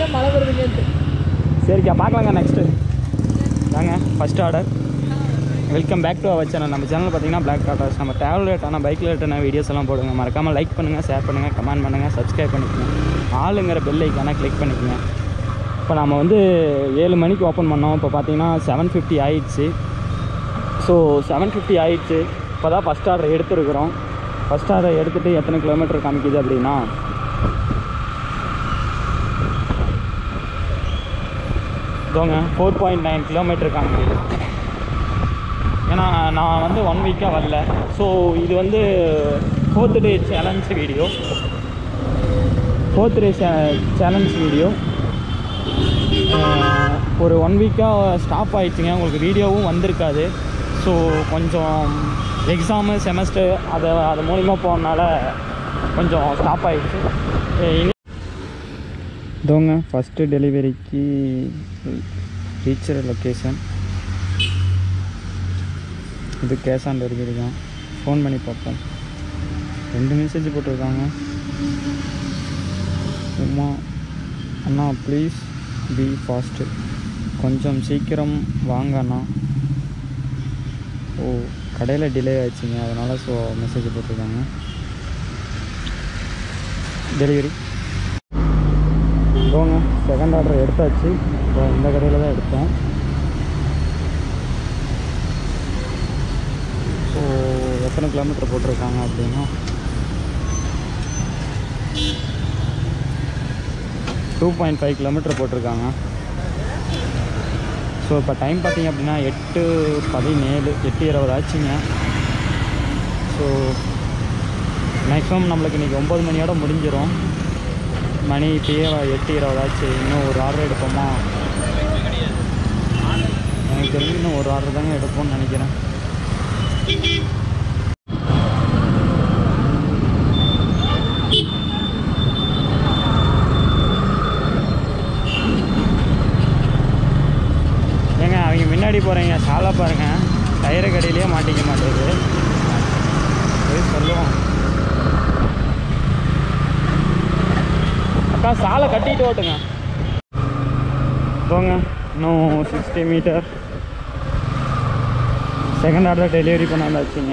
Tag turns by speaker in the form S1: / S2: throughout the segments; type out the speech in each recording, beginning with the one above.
S1: மழை வருதுங்கன்ட்டு
S2: சரிக்கா பார்க்கலாங்க நெக்ஸ்ட்டு தாங்க first order welcome back to our channel நம்ம சேனல் பார்த்தீங்கன்னா பிளாக் டாட்டர்ஸ் நம்ம ட்ராவல் ரேட்டான பைக் ரேட்டான வீடியோஸ் எல்லாம் போடுங்க மறக்காமல் லைக் பண்ணுங்கள் ஷேர் பண்ணுங்கள் கமெண்ட் பண்ணுங்கள் சப்ஸ்கிரைப் பண்ணிக்கோங்க ஆளுங்கிற பெல் ஐக்கான கிளிக் பண்ணிக்கோங்க இப்போ நம்ம வந்து ஏழு மணிக்கு ஓப்பன் பண்ணோம் இப்போ பார்த்தீங்கன்னா செவன் ஃபிஃப்டி ஆயிடுச்சு ஸோ செவன் ஃபிஃப்டி ஆயிடுச்சு இப்போ தான் ஃபஸ்ட் ஆர்டர் எடுத்துருக்குறோம் ஃபஸ்ட் ஆர்டர் எடுத்துகிட்டு எத்தனை கிலோமீட்டர் காமிக்குது அப்படின்னா இதோங்க ஃபோர் பாயிண்ட் நைன் கிலோமீட்டர் காமிக்குது ஏன்னா நான் வந்து ஒன் வீக்காக வரல ஸோ இது வந்து fourth day challenge video fourth day challenge video ஒரு ஒன் வீக்காக ஸ்டாப் ஆயிடுச்சுங்க உங்களுக்கு வீடியோவும் வந்திருக்காது ஸோ கொஞ்சம் எக்ஸாமு செமஸ்டர் அதை அது மூலிமா போனனால கொஞ்சம் ஸ்டாப் ஆயிடுச்சு இனி இதோங்க ஃபஸ்ட்டு டெலிவரிக்கு ரீச்சர் லொக்கேஷன் இது கேஷ் ஆன் டெலிவரி தான் ஃபோன் பண்ணி பார்ப்போம் ரெண்டு மெசேஜ் போட்டிருக்காங்க உமா அண்ணா ப்ளீஸ் பி ஃபாஸ்ட்டு கொஞ்சம் சீக்கிரம் வாங்க அண்ணா ஓ கடையில் டிலே ஆயிடுச்சுங்க அதனால் ஸோ மெசேஜ் போட்டிருக்காங்க டெலிவரி போங்க செகண்ட் ஆர்டர் எடுத்தாச்சு இப்போ இந்த கடையில் தான் எடுத்தோம் ஸோ எத்தனை கிலோமீட்டர் போட்டிருக்காங்க அப்படின்னா டூ பாயிண்ட் ஃபைவ் கிலோமீட்டர் போட்டிருக்காங்க ஸோ இப்போ டைம் பார்த்தீங்க அப்படின்னா எட்டு பதினேழு எட்டு இருபது ஆச்சுங்க ஸோ மேக்ஸிமம் நம்மளுக்கு இன்றைக்கி ஒம்பது மணியோட முடிஞ்சிடும் மணி இப்பயே எட்டு இருபது ஆச்சு இன்னும் ஒரு ஆர்டர் எடுப்போமா எனக்கு தெரிஞ்சு இன்னும் ஒரு ஆர்டர் தாங்க எடுப்போம்னு நினைக்கிறேன் ஏங்க அவங்க முன்னாடி போகிறீங்க சாலை பாருங்க டயரு கடையிலேயே மாட்டிக்க மாட்டேங்குது போய் சொல்லுவோம் அக்கா சாலை கட்டிட்டு ஓட்டுங்க போங்க இன்னும் sixty metre second order delivery பண்ணாந்தாச்சுங்க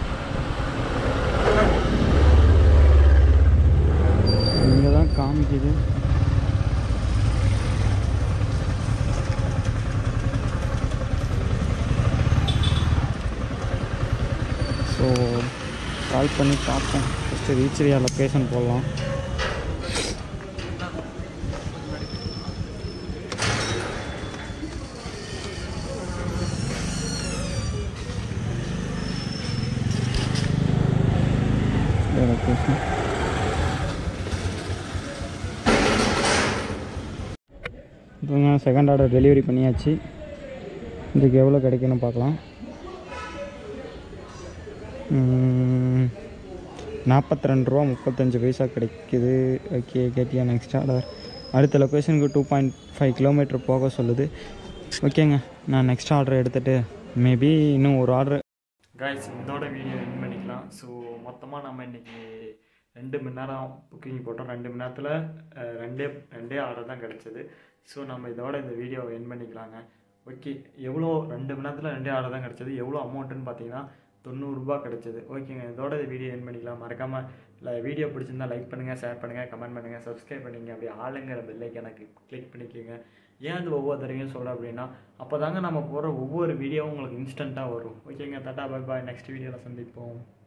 S2: இங்கே தான் காமிக்குது ஸோ கால் பண்ணி பார்ப்போம் ஃபஸ்ட்டு ரீச் ஏரியா லொக்கேஷன் போடலாம் லொக்கேஷன் இப்போங்க செகண்ட் ஆர்டர் டெலிவரி பண்ணியாச்சு இதுக்கு எவ்வளோ கிடைக்குன்னு பார்க்கலாம் நாற்பத்தி ரெண்டு ரூபா முப்பத்தஞ்சு பைசா கிடைக்குது ஓகே கேட்டியா நெக்ஸ்ட் ஆர்டர் அடுத்த லொக்கேஷனுக்கு டூ பாயிண்ட் ஃபைவ் கிலோமீட்டர் போக சொல்லுது ஓகேங்க நான் நெக்ஸ்ட் ஆர்டர் எடுத்துகிட்டு மேபி இன்னும் ஒரு ஆர்டர் கைஸ் இதோட வீடியோ என் பண்ணிக்கலாம் ஸோ மொத்தமாக நம்ம இன்றைக்கி ரெண்டு மணி நேரம் புக்கிங் போட்டோம் ரெண்டு மணி நேரத்தில் அஹ், ரெண்டே ரெண்டே ஆர்டர் தான் கிடச்சிது ஸோ நம்ம இதோட இந்த வீடியோவை என் பண்ணிக்கலாங்க ஓகே எவ்வளோ ரெண்டு மணி நேரத்தில் ரெண்டே ஆர்டர் தான் கிடச்சிது எவ்வளோ அமௌண்ட்டுன்னு பார்த்தீங்கன்னா தொண்ணூறுரூபா கிடச்சிது ஓகேங்க இதோட இந்த வீடியோ என் பண்ணிக்கலாம் மறக்காமல் இல்லை வீடியோ பிடிச்சிருந்தா லைக் பண்ணுங்கள் ஷேர் பண்ணுங்கள் கமெண்ட் பண்ணுங்கள் சப்ஸ்கிரைப் பண்ணிங்க அப்படி ஆளுங்கிற பெல்லைக்கு எனக்கு கிளிக் பண்ணிக்கோங்க ஏன் அது ஒவ்வொரு தடவையும் சொல்கிறேன் அப்படின்னா அப்போ தாங்க நம்ம போடுற ஒவ்வொரு வீடியோவும் உங்களுக்கு இன்ஸ்டண்ட்டாக வரும் ஓகேங்க டாட்டா பை பாய் நெக்ஸ்ட் வீடியோவில் சந்திப்போம்